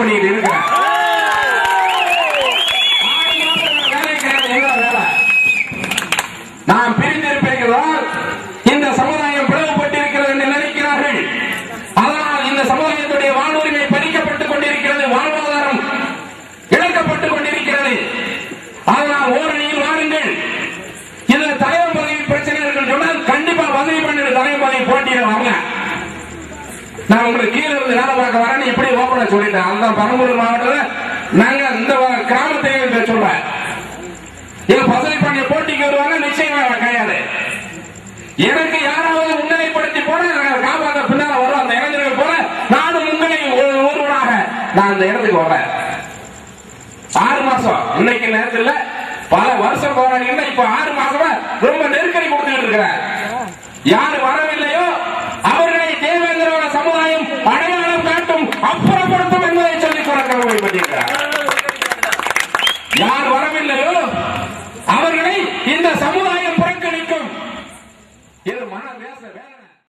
பண்ணிட்டு இருக்கிறேன் ஆறு மாசம் நான் வேலை கிடையாது, என்ன வேலை? நாம் பிரிந்திருப்பீர்களால் இந்த சமுதாயம் பிளவுபட்டிருக்கிறது என்று நினைக்கிறார்கள் அதனால் இந்த சமுதாயத்துடைய வாழ்வுரிமை பறிக்கப்பட்டுக் கொண்டிருக்கிறது வாழ்வாதாரம் இழக்கப்பட்டுக் கொண்டிருக்கிறது அதனால் ஓரணியில் வாருங்கள் இதுல தலைவர் பதவி பிரச்சனை இருக்குன்னு சொன்னால் கண்டிப்பா பதவி பண்ணிட்டு தலைவர் பதவி போட்டியிட வாங்க நான் உங்களுக்கு கீழே இருந்து வேலை பார்க்க வரேன்னு இப்படி ஓப்பனா சொல்லிட்டேன் அதுதான் பெரம்பலூர் மாவட்டத்தில் நாங்க இந்த கிராமத்தை சொல்றேன் இது பதவி பண்ணி போட்டிக்கு வருவாங்க நிச்சயமா கிடையாது எனக்கு யாராவது முன்னிலைப்படுத்தி போன நாங்கள் காப்பாற்ற பின்னால வரும் அந்த இளைஞர்கள் போல நானும் உங்களை ஒரு- ஒருவனாக நான் அந்த இடத்துக்கு வரேன் ஆறு மாசம் இன்னைக்கு நேரத்தில் பல வருஷம் போராடினா இப்ப ஆறு மாசமா ரொம்ப நெருக்கடி கொடுத்துட்டு இருக்கிறேன் யாரு வர